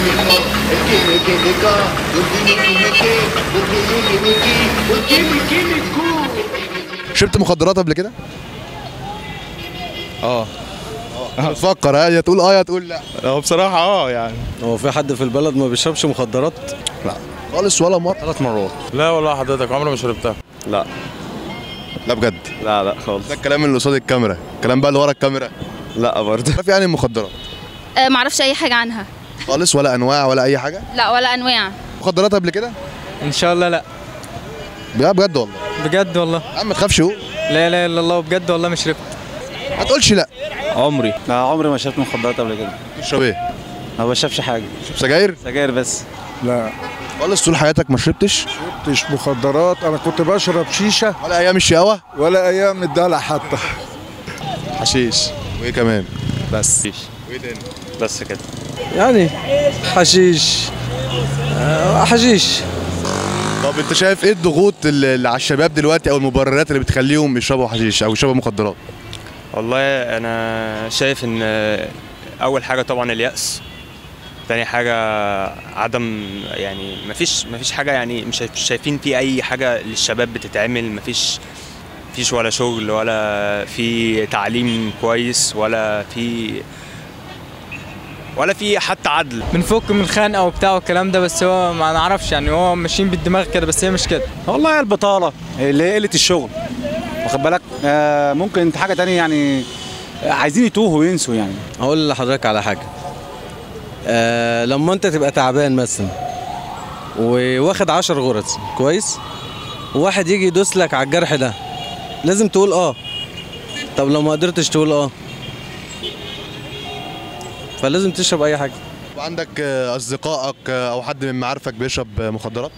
químico, el quimi químico, un quimi químico, un quimi químico, un quimi químico. شربت مخدرات قبل كده؟ اه تفكر ها يا تقول اه يا تقول لا هو بصراحة اه يعني هو في حد في البلد ما بيشربش مخدرات؟ خالص ولا مرة ثلاث مرات لا والله حضرتك عمري ما شربتها لا لا بجد لا لا خالص ده الكلام اللي قصاد الكاميرا الكلام بقى اللي ورا الكاميرا لا برضه تعرف يعني المخدرات أه معرفش اي حاجه عنها خالص ولا انواع ولا اي حاجه لا ولا انواع مخدرات قبل كده ان شاء الله لا بجد بجد والله بجد والله يا عم ما تخافش قول لا لا الا الله بجد والله مش شربت ما تقولش لا عمري لا عمري ما شربت مخدرات قبل كده تشرب ايه ما بشربش حاجة تشرب سجاير سجاير بس لا خالص طول حياتك ما شربتش مش مخدرات انا كنت بشرب شيشه ولا ايام الشقاوه ولا ايام الدلع حتى حشيش وايه كمان بس وايه تاني بس كده يعني حشيش آه، حشيش طب انت شايف ايه الضغوط اللي اللي على الشباب دلوقتي او المبررات اللي بتخليهم يشربوا حشيش او يشربوا مخدرات والله انا شايف ان اول حاجه طبعا اليأس تاني حاجه عدم يعني مفيش مفيش حاجه يعني مش مش شايفين في اي حاجه للشباب بتتعمل مفيش مفيش ولا شغل ولا في تعليم كويس ولا في ولا في حتى عدل بنفك من الخنقه وبتاع والكلام ده بس هو ما نعرفش يعني هو ماشيين بالدماغ كده بس هي مش كده والله البطالة اللي هي قلة الشغل واخد بالك آه ممكن حاجة تانية يعني عايزين يتوهوا وينسوا يعني هقول لحضرتك على حاجة آه لما انت تبقى تعبان مثلا وواخد عشر غرز كويس وواحد يجي يدوس لك على الجرح ده لازم تقول اه طب لو ما قدرتش تقول اه فلازم تشرب اي حاجة وعندك آه، اصدقائك آه، او حد من معارفك بيشرب آه، مخدرات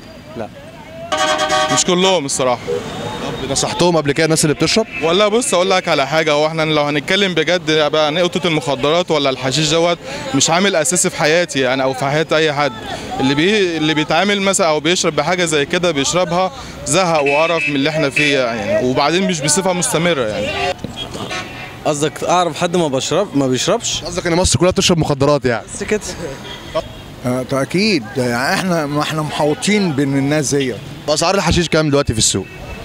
مش كلهم الصراحة طب نصحتهم قبل كده الناس اللي بتشرب والله بص اقول لك على حاجة هو احنا لو هنتكلم بجد بقى نقطة المخدرات ولا الحشيش دوت مش عامل اساسي في حياتي يعني او في حياة اي حد اللي بي اللي بيتعامل مثلا او بيشرب بحاجة زي كده بيشربها زهق وقرف من اللي احنا فيه يعني وبعدين مش بصفة مستمرة يعني قصدك اعرف حد ما بشرب ما بيشربش قصدك ان مصر كلها بتشرب مخدرات يعني بس كده آه، اكيد يعني احنا ما احنا محوطين بين الناس ديت اسعار الحشيش كام دلوقتي في السوق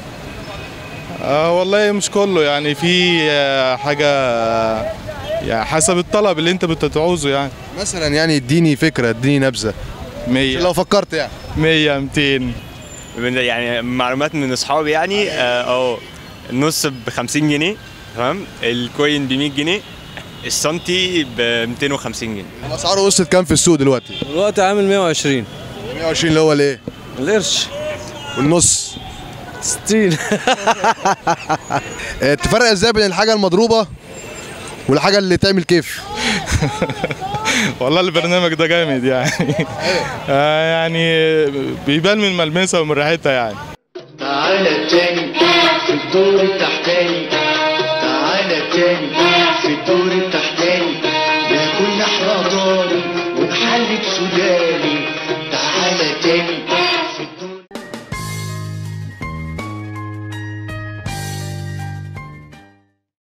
آه والله مش كله يعني في آه، حاجة آه، يعني حسب الطلب اللي انت بتعوزه يعني مثلا يعني اديني فكره اديني نبذه 100 لو فكرت يعني 100 200 من يعني معلومات من اصحابي يعني اه أهو، النص ب 50 جنيه تمام الكوين ب 100 جنيه السنتي ب 250 جنيه الاسعار وصلت كام في السوق دلوقتي دلوقتي عامل 120 120 اللي هو الايه القرش والنص 60 آه، تفرق ازاي بين الحاجه المضروبه والحاجه اللي تعمل كيف والله البرنامج ده جامد يعني آه يعني بيبان من ملمسها ومن ريحتها يعني تعالى تاني في الدور التحتاني تعالى تاني في الدور